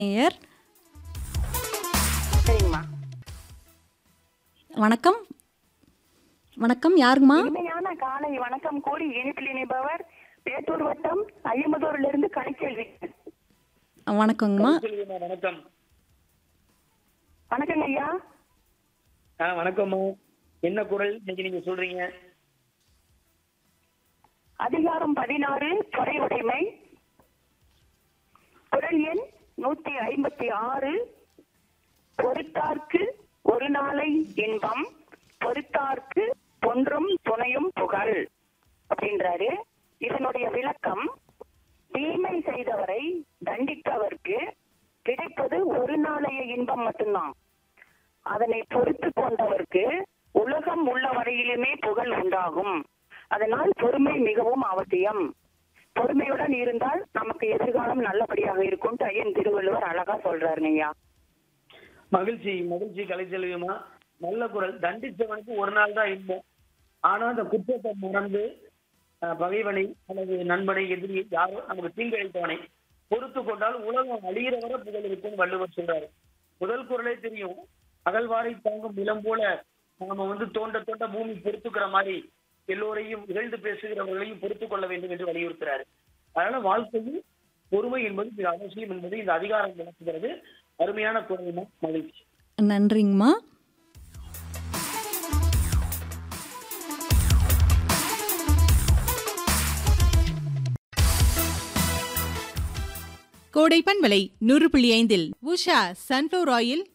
நேயர் சரிங்கம்மா வணக்கம் வணக்கம் யாருங்கம்மா இனிமையான காலை வணக்கம் கூறி இனிப்பில் இணைப்பவர் பேட்டூர் வட்டம் ஐயம்பதூர்ல இருந்து கணிச்செல்வி வணக்கங்கம்மா சொல்லுங்கம்மா வணக்கம் வணக்கங்க ஐயா ஆ வணக்கம்மா என்ன குரல் இன்னைக்கு நீங்க சொல்றீங்க அதிகாரம் பதினாறு துறையுடைமை குரல் எண் நூத்தி ஐம்பத்தி ஆறு பொறுத்தார்க்கு ஒரு நாளை இன்பம் பொறுத்தார்க்கு ஒன்றும் துணையும் புகழ் அப்படின்றாரு இதனுடைய விளக்கம் தீமை செய்தவரை தண்டித்தவர்க்கு கிடைப்பது ஒரு நாளைய இன்பம் மட்டும்தான் அதனை பொறுத்து கொண்டவர்க்கு உலகம் உள்ள வரையிலுமே புகழ் உண்டாகும் அதனால் பொறுமை மிகவும் அவசியம் பொறுமையுடன் இருந்தால் நமக்கு எதிர்காலம் நல்லபடியாக இருக்கும் ஐயன் திருவள்ளுவர் அழகா சொல்றாருங்க ஐயா மகிழ்ச்சி மகிழ்ச்சி கலைச்செல்வியம்மா நல்ல குரல் தண்டிச்சவனுக்கு ஒரு நாள் தான் இன்பம் ஆனா அந்த குற்றத்தை மறந்து அஹ், பகைவனை அல்லது நண்பனை எதிரி யாரோ நமக்கு தீங்கிழைத்தவனை பொறுத்து கொண்டால் உலகம் அழியிற வரை புகழ் இருக்கும்னு வள்ளுவர் சொல்றாரு முதல் குரலே தெரியும் அகழ்வாரை தாங்கும் நிலம் போல நாம வந்து தோண்ட தோண்ட பூமி பொறுத்துக்கிற மாதிரி எல்லோரையும் இகழ்ந்து பேசுகிறவர்களையும் பொறுத்துக் கொள்ள வேண்டும் என்று வலியுறுத்துறாரு அதனால வாழ்க்கையில் பொறுமை என்பது மிக அவசியம் என்பது இந்த அதிகாரம் விளக்குகிறது அருமையான குரல் மகிழ்ச்சி நன்றிங்கம்மா கோடை பண்பலை நூறு புள்ளி ஐந்தில் உஷா சன்ஃப்ளவர் ஆயில்